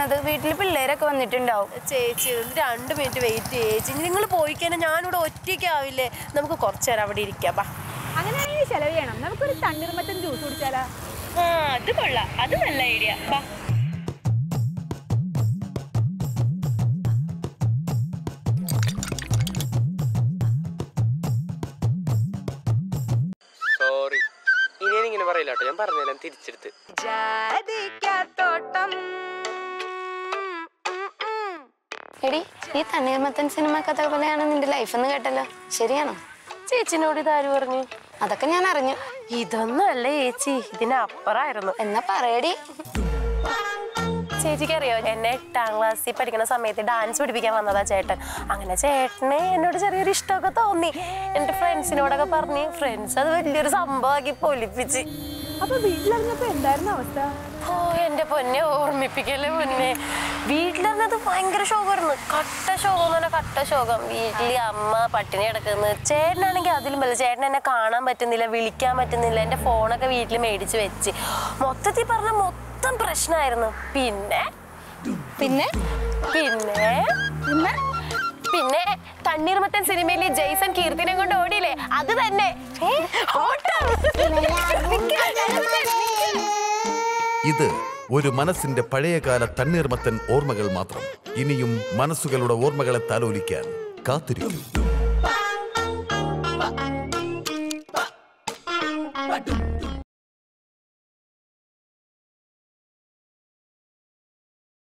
പറയണത് വീട്ടിൽ പിള്ളേരൊക്കെ വന്നിട്ടുണ്ടാവും ചേച്ചി ഒന്ന് രണ്ട് മിനിറ്റ് വെയിറ്റ് ചേച്ചി നിങ്ങൾ പോയി കഴിഞ്ഞാൽ ഞാനിവിടെ ഒറ്റയ്ക്കാവില്ലേ നമുക്ക് കുറച്ചു നേരം അവിടെ ഇരിക്കാം ബാ അങ്ങനെയാണെങ്കിൽ ചെലവ് ചെയ്യണം നമുക്കൊരു തണ്ണീർമത്തൻ ജ്യൂസ് കുടിച്ചാലാ ആ അത് കൊള്ളാം അത് നല്ല ഐഡിയ വാ സോറി ഇനി ഇങ്ങനെ പറയില്ല കേട്ടോ ഞാൻ പറഞ്ഞുതരാം തിരിച്ചെടുത്ത് എടി ഈ തണ്ണീർമത്തൻ സിനിമ കഥ പോലെയാണ് നിന്റെ ലൈഫ് എന്ന് കേട്ടല്ലോ ശരിയാണോ ചേച്ചിനോട് ഇതാര് പറഞ്ഞു അതൊക്കെ ഞാൻ അറിഞ്ഞു ഇതൊന്നും അല്ല ചേച്ചി ഇതിനപ്പുറമായിരുന്നു എന്നാ പറയടി ചേച്ചിക്ക് അറിയോ എന്നെ എട്ടാം ക്ലാസ്സിൽ പഠിക്കുന്ന സമയത്ത് ഡാൻസ് പഠിപ്പിക്കാൻ വന്നതാ ചേട്ടൻ അങ്ങനെ ചേട്ടന് എന്നോട് ചെറിയൊരു ഇഷ്ടമൊക്കെ തോന്നി എൻ്റെ ഫ്രണ്ട്സിനോടൊക്കെ പറഞ്ഞ് ഫ്രണ്ട്സ് അത് വലിയൊരു സംഭവമാക്കി പൊലിപ്പിച്ച് അപ്പൊ വീട്ടിലിറങ്ങിയപ്പോ എന്തായിരുന്നു അവസ്ഥ ഓ എൻ്റെ പൊന്നെ ഓർമ്മിപ്പിക്കല്ലേ പൊന്നെ വീട്ടിലിരുന്നത് ഭയങ്കര ശോകമായിരുന്നു കട്ട ശോകം എന്ന് പറഞ്ഞാൽ കട്ട ശോകം വീട്ടിൽ അമ്മ പട്ടിണി കിടക്കുന്നു ചേട്ടനാണെങ്കിൽ അതിലും വല്ല ചേട്ടൻ എന്നെ കാണാൻ പറ്റുന്നില്ല വിളിക്കാൻ പറ്റുന്നില്ല എൻ്റെ ഫോണൊക്കെ വീട്ടിൽ മേടിച്ച് വെച്ച് മൊത്തത്തിൽ പറഞ്ഞ മൊത്തം പ്രശ്നമായിരുന്നു പിന്നെ പിന്നെ പിന്നെ പിന്നെ പിന്നെ തണ്ണീർമത്തൻ സിനിമയിലെ ജെയ്സൺ കീർത്തിനെ കൊണ്ട് ഓടിയില്ലേ അത് തന്നെ ഓട്ടം ഇത് ഒരു മനസ്സിന്റെ പഴയകാല തണ്ണീർമത്തൻ ഓർമ്മകൾ മാത്രം ഇനിയും മനസ്സുകളുടെ ഓർമ്മകളെ താലോലിക്കാൻ കാത്തിരിക്കും